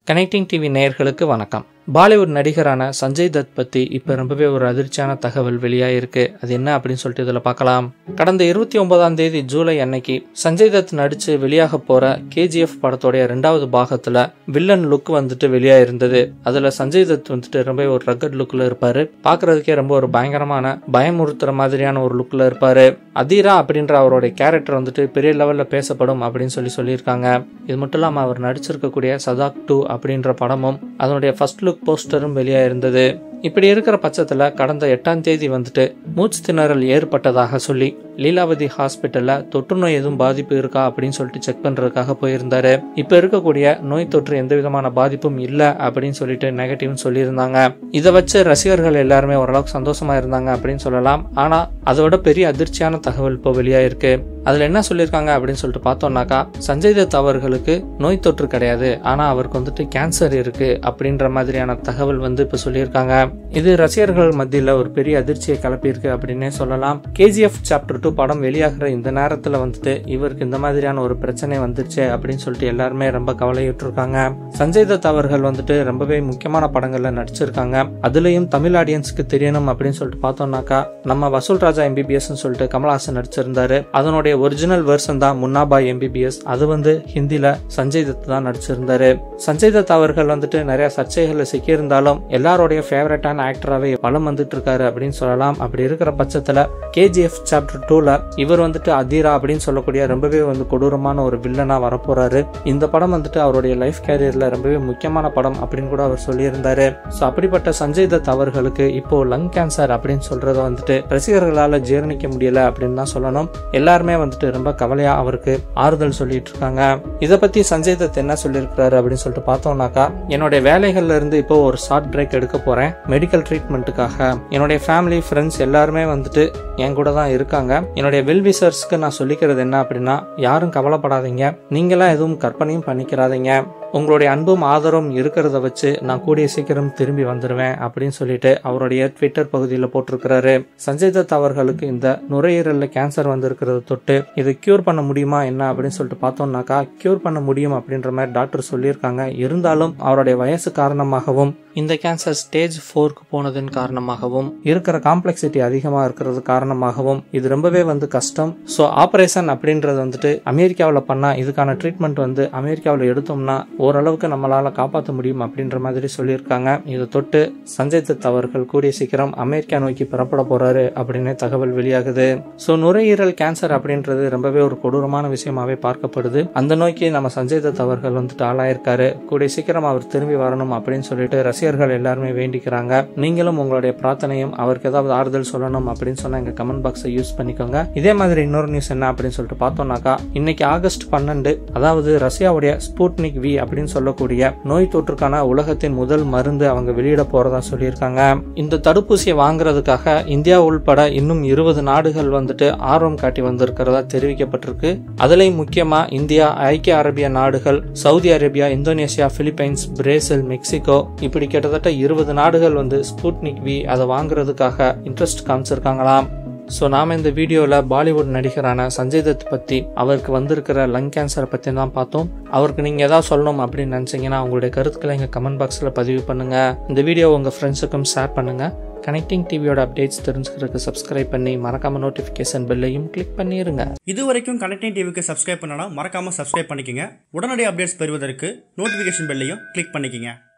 connecting TV நேயர்களுக்கு வணக்கம் பாலிவுட் நடிகரான சஞ்சய் தத் பத்தி இப்ப ரொம்பவே ஒரு அதிர்ச்சியான தகவல் வெளியாயிருக்கு அது என்ன அப்படின்னு சொல்லிட்டு இதுல பார்க்கலாம் கடந்த இருபத்தி ஒன்பதாம் தேதி ஜூலை அன்னைக்கு சஞ்சய் தத் நடிச்சு வெளியாக போற கேஜிஎஃப் படத்தோடைய ரெண்டாவது பாகத்துல வில்லன் லுக் வந்துட்டு வெளியாயிருந்தது அதுல சஞ்சய் தத் வந்துட்டு ரொம்ப ஒரு ரக்கட் லுக்ல இருப்பாரு பாக்குறதுக்கே ரொம்ப ஒரு பயங்கரமான பயமுறுத்துற மாதிரியான ஒரு லுக்ல இருப்பாரு அதீரா அப்படின்ற அவருடைய கேரக்டர் வந்துட்டு பெரிய லெவல்ல பேசப்படும் அப்படின்னு சொல்லி சொல்லியிருக்காங்க இது மட்டும் இல்லாம அவர் நடிச்சிருக்கக்கூடிய சதாக் டூ அப்படின்ற படமும் அதனுடைய ஃபர்ஸ்ட் லுக் போஸ்டரும் வெளியாயிருந்தது இப்படி இருக்கிற பட்சத்துல கடந்த எட்டாம் தேதி வந்துட்டு மூச்சு திணறல் ஏற்பட்டதாக சொல்லி லீலாவதி ஹாஸ்பிட்டல்ல தொற்று நோய் எதுவும் பாதிப்பு இருக்கா அப்படின்னு சொல்லிட்டு செக் பண்றதுக்காக போயிருந்தாரு இப்ப இருக்கக்கூடிய நோய் தொற்று எந்த விதமான பாதிப்பும் இல்ல அப்படின்னு சொல்லிட்டு நெகட்டிவ்னு சொல்லியிருந்தாங்க இதை வச்சு ரசிகர்கள் எல்லாருமே ஓரளவுக்கு சந்தோஷமா இருந்தாங்க அப்படின்னு சொல்லலாம் ஆனா அதோட பெரிய அதிர்ச்சியான தகவல் இப்போ வெளியாயிருக்கு அதுல என்ன சொல்லியிருக்காங்க அப்படின்னு சொல்லிட்டு பார்த்தோம்னாக்கா சஞ்சய் தத் அவர்களுக்கு நோய் தொற்று கிடையாது ஆனா அவருக்கு வந்துட்டு கேன்சர் இருக்கு அப்படின்ற மாதிரியான தகவல் வந்து இப்ப சொல்லியிருக்காங்க இது ரசிகர்கள் மத்தியில ஒரு பெரிய அதிர்ச்சியை கிளப்பியிருக்கு அப்படின்னே சொல்லலாம் கேஜிஎஃப் சாப்டர் டூ படம் வெளியாகிற இந்த நேரத்துல வந்துட்டு இவருக்கு இந்த மாதிரியான ஒரு பிரச்சனை வந்துருச்சு அப்படின்னு சொல்லிட்டு எல்லாருமே ரொம்ப கவலையுற்று இருக்காங்க சஞ்சய் தத் அவர்கள் வந்துட்டு ரொம்பவே முக்கியமான படங்கள்ல நடிச்சிருக்காங்க அதுலயும் தமிழ் ஆடியன்ஸ்க்கு தெரியணும் அப்படின்னு சொல்லிட்டு பார்த்தோம்னாக்கா நம்ம வசூல் ராஜா எம்பிபிஎஸ் சொல்லிட்டு கமல்ஹாசன் நடிச்சிருந்தாரு அதனுடைய ஒரிஜினல் வெர்ஷன் தான் முன்னாபாய் எம்பிபிஎஸ் அது வந்து ஹிந்தில சஞ்சய் தத் தான் நடிச்சிருந்தாரு சஞ்சய் தத் அவர்கள் வந்துட்டு நிறைய சர்ச்சைகள்ல சிக்கியிருந்தாலும் எல்லாருடைய ஃபேவரட்டான ஆக்டராகவே வளம் வந்துட்டு இருக்காரு அப்படின்னு சொல்லலாம் அப்படி இருக்கிற பட்சத்துல கேஜிஎஃப் சாப்டர் டூல இவர் வந்துட்டு அதீரா அப்படின்னு சொல்லக்கூடிய ரொம்பவே வந்து கொடூரமான ஒரு வில்லனா வரப்போறாரு இந்த படம் வந்துட்டு அவருடைய லைஃப் கேரியர்ல ரொம்பவே முக்கியமான படம் அப்படின்னு கூட அவர் சொல்லியிருந்தாரு ஸோ அப்படிப்பட்ட சஞ்சய் தத் அவர்களுக்கு இப்போ லங் கேன்சர் அப்படின்னு சொல்றத வந்துட்டு ரசிகர்களால ஜீரணிக்க முடியல அப்படின்னு தான் சொல்லணும் எல்லாருமே வந்துட்டு ரொம்ப கவலையா அவருக்கு ஆறுதல் சொல்லிட்டு இருக்காங்க இதை பத்தி சஞ்சய் தத் என்ன சொல்லியிருக்கிறாரு அப்படின்னு சொல்லிட்டு பார்த்தோம்னாக்கா என்னுடைய வேலைகள்ல இருந்து இப்போ ஒரு ஷார்ட் பிரேக் எடுக்க போறேன் மெடிக்கல் ட்ரீட்மெண்ட்டுக்காக என்னுடைய ஃபேமிலி ஃப்ரெண்ட்ஸ் எல்லாருமே வந்துட்டு என் கூட தான் இருக்காங்க என்னுடைய வெல் விசர்ஸ்க்கு நான் சொல்லிக்கிறது என்ன அப்படின்னா யாரும் கவலைப்படாதீங்க நீங்களாம் எதுவும் கற்பனையும் பண்ணிக்கிறாதீங்க உங்களுடைய அன்பும் ஆதரவும் இருக்கிறத வச்சு நான் கூடிய சீக்கிரம் திரும்பி வந்துடுவேன் அப்படின்னு சொல்லிட்டு அவருடைய ட்விட்டர் பகுதியில் போட்டிருக்கிறாரு சஞ்சய் தத் அவர்களுக்கு இந்த நுரையீரல்ல கேன்சர் வந்திருக்கிறத தொட்டு இது கியூர் பண்ண முடியுமா என்ன அப்படின்னு சொல்லிட்டு பார்த்தோம்னாக்கா கியூர் பண்ண முடியும் அப்படின்ற மாதிரி டாக்டர் சொல்லியிருக்காங்க இருந்தாலும் அவருடைய வயசு காரணமாகவும் இந்த கேன்சர் ஸ்டேஜ் ஃபோருக்கு போனதன் காரணமாகவும் இருக்கிற காம்ப்ளெக்சிட்டி அதிகமாக இருக்கிறது காரணமாகவும் இது ரொம்பவே வந்து கஷ்டம் ஸோ ஆப்ரேஷன் அப்படின்றது வந்துட்டு அமெரிக்காவில் பண்ணால் இதுக்கான ட்ரீட்மெண்ட் வந்து அமெரிக்காவில் எடுத்தோம்னா ஓரளவுக்கு நம்மளால காப்பாற்ற முடியும் அப்படின்ற மாதிரி சொல்லியிருக்காங்க இதை தொட்டு சஞ்சய் தத் அவர்கள் கூடிய சீக்கிரம் அமெரிக்கா நோக்கி புறப்பட போறாரு அப்படின்னு தகவல் வெளியாகுது ஸோ நுரையீரல் கேன்சர் அப்படின்றது ரொம்பவே ஒரு கொடூரமான விஷயமாவே பார்க்கப்படுது அந்த நோக்கி நம்ம சஞ்சய் தத் அவர்கள் வந்துட்டு ஆளாயிருக்காரு கூடிய சீக்கிரம் அவர் திரும்பி வரணும் அப்படின்னு சொல்லிட்டு ரசிகர்கள் எல்லாருமே வேண்டிக்கிறாங்க நீங்களும் உங்களுடைய பிரார்த்தனையும் அவருக்கு ஏதாவது ஆறுதல் சொல்லணும் அப்படின்னு சொன்னா எங்க கமெண்ட் பாக்ஸை யூஸ் பண்ணிக்கோங்க இதே மாதிரி இன்னொரு நியூஸ் என்ன அப்படின்னு சொல்லிட்டு பார்த்தோம்னாக்கா இன்னைக்கு ஆகஸ்ட் பன்னெண்டு அதாவது ரஷ்யாவுடைய ஸ்பூட்னிக் வி அப்படின்னு சொல்லக்கூடிய நோய் தொற்றுக்கான உலகத்தின் முதல் மருந்து அவங்க வெளியிட போறதா சொல்லியிருக்காங்க இந்த தடுப்பூசியை வாங்குறதுக்காக இந்தியா உள்பட இன்னும் இருபது நாடுகள் வந்துட்டு ஆர்வம் காட்டி வந்திருக்கிறதா தெரிவிக்கப்பட்டிருக்கு அதுலயும் முக்கியமா இந்தியா ஐக்கிய அரேபிய நாடுகள் Saudi Arabia Indonesia Philippines Brazil Mexico இப்படி கிட்டத்தட்ட இருபது நாடுகள் வந்து ஸ்பூட்னிக் வி அதை வாங்குறதுக்காக இன்ட்ரெஸ்ட் காமிச்சிருக்காங்களாம் ஸோ நாம் இந்த வீடியோவில் பாலிவுட் நடிகரான சஞ்சய் தத் பற்றி அவருக்கு வந்திருக்கிற லங் கேன்சரை பற்றி தான் பார்த்தோம் அவருக்கு நீங்கள் ஏதாவது சொல்லணும் அப்படின்னு நினச்சிங்கன்னா உங்களுடைய கருத்துக்களை எங்கள் கமெண்ட் பாக்ஸில் பதிவு பண்ணுங்கள் இந்த வீடியோ உங்கள் ஃப்ரெண்ட்ஸுக்கும் ஷேர் பண்ணுங்கள் கனெக்டிங் டிவியோட அப்டேட்ஸ் தெரிஞ்சுக்கிறதுக்கு சப்ஸ்கிரைப் பண்ணி மறக்காம நோட்டிஃபிகேஷன் பெல்லையும் கிளிக் பண்ணிருங்க இது வரைக்கும் கனெக்டிங் டிவிக்கு சப்ஸ்கிரைப் பண்ணனா மறக்காம சப்ஸ்கிரைப் பண்ணிக்கங்க உடனடி அப்டேட்ஸ் பெறுவதற்கு நோட்டிஃபிகேஷன் பெல்லையும் கிளிக் பண்ணிக்கங்க